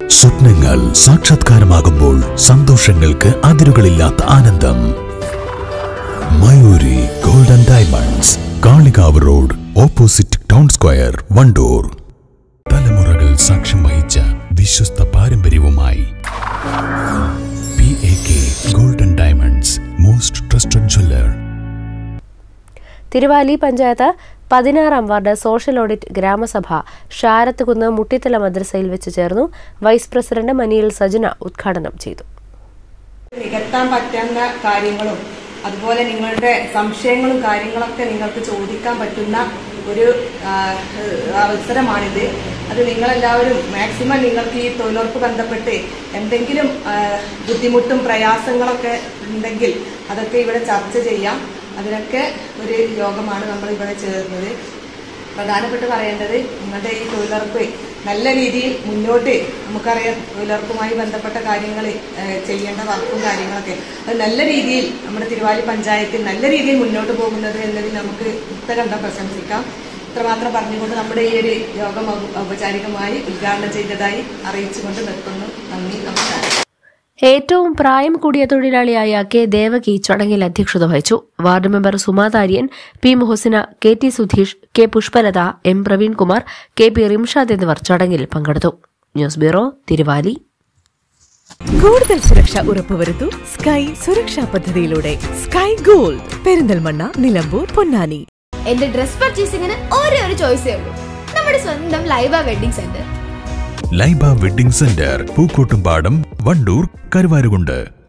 സ്വപ്നങ്ങൾ സാക്ഷാത്കാരമാകുമ്പോൾ സന്തോഷങ്ങൾക്ക് അതിരുകളില്ലാത്ത ആനന്ദം Mayuri golden diamonds Kalikavu road opposite town square Wandoor തലമുറകൾ സാക്ഷ്യം വഹിച്ച വിശ്വസ്ത പാരമ്പര്യവുമായി P A K golden diamonds most trusted jeweller Thiruvali panchayat പതിനാറാം വാർഡ് സോഷ്യൽ ഓഡിറ്റ് ഗ്രാമസഭ ഷാരത്തുകുന്ന് മുട്ടിത്തല മദ്രസയിൽ വെച്ച് ചേർന്നു വൈസ് പ്രസിഡന്റ് മനിയിൽ സജന ഉദ്ഘാടനം ചെയ്തു നികത്താൻ പറ്റുന്ന കാര്യങ്ങളും അതുപോലെ നിങ്ങളുടെ സംശയങ്ങളും കാര്യങ്ങളൊക്കെ നിങ്ങൾക്ക് ചോദിക്കാൻ പറ്റുന്ന ഒരു ആ, അവസരമാണിത് അത് നിങ്ങളെല്ലാവരും മാക്സിമം നിങ്ങൾക്ക് ഈ തൊഴിലുറപ്പ് ബന്ധപ്പെട്ട് എന്തെങ്കിലും ആ, ബുദ്ധിമുട്ടും പ്രയാസങ്ങളൊക്കെ ഉണ്ടെങ്കിൽ അതൊക്കെ ഇവിടെ ചർച്ച ചെയ്യാം അതിനൊക്കെ ഒരു യോഗമാണ് നമ്മൾ ഇവിടെ ചേർന്നത് പ്രധാനപ്പെട്ട് പറയേണ്ടത് നിങ്ങളുടെ ഈ തൊഴിലുറപ്പ് നല്ല രീതിയിൽ മുന്നോട്ട് നമുക്കറിയാം തൊഴിലുറപ്പുമായി ബന്ധപ്പെട്ട കാര്യങ്ങൾ ചെയ്യേണ്ട വർക്കും കാര്യങ്ങളൊക്കെ അത് നല്ല രീതിയിൽ നമ്മുടെ തിരുവാലി പഞ്ചായത്തിൽ നല്ല രീതിയിൽ മുന്നോട്ട് പോകുന്നത് എന്നതിൽ നമുക്ക് ഉത്തരണ്ട പ്രശംസിക്കാം ഇത്രമാത്രം പറഞ്ഞുകൊണ്ട് നമ്മുടെ ഈ ഒരു യോഗം ഔ- ഔപചാരികമായി ഉദ്ഘാടനം ചെയ്തതായി അറിയിച്ചുകൊണ്ട് നിർത്തുന്നു നന്ദി നമസ്കാരം ഏറ്റവും പ്രായം കൂടിയ തൊഴിലാളിയായ കെ ദേവകി ചടങ്ങിൽ അധ്യക്ഷത വഹിച്ചു ward member Sumatharyan P Muhasina K T Sudheesh K Pushpalatha M Praveenkumar K P Rimshad എന്നിവർ ചടങ്ങിൽ പങ്കെടുത്തു ന്യൂസ് ബ്യൂറോ തിരുവാലി കൂടുതൽ സുരക്ഷ ഉറപ്പുവരുത്തൂ സ്കൈ സുരക്ഷാ പദ്ധതിയിലൂടെ സ്കൈ ഗോൾഡ് പെരിന്തൽമണ്ണ നിലമ്പൂർ പൊന്നാനി എന്റെ ഡ്രസ് പർച്ചേസിംഗിന് ഒരേ ഒരു ചോയ്സേ ഉള്ളൂ നമ്മുടെ സ്വന്തം Laiba wedding centre Laiba wedding centre Pookkottumpadam Wandoor Karuvarakundu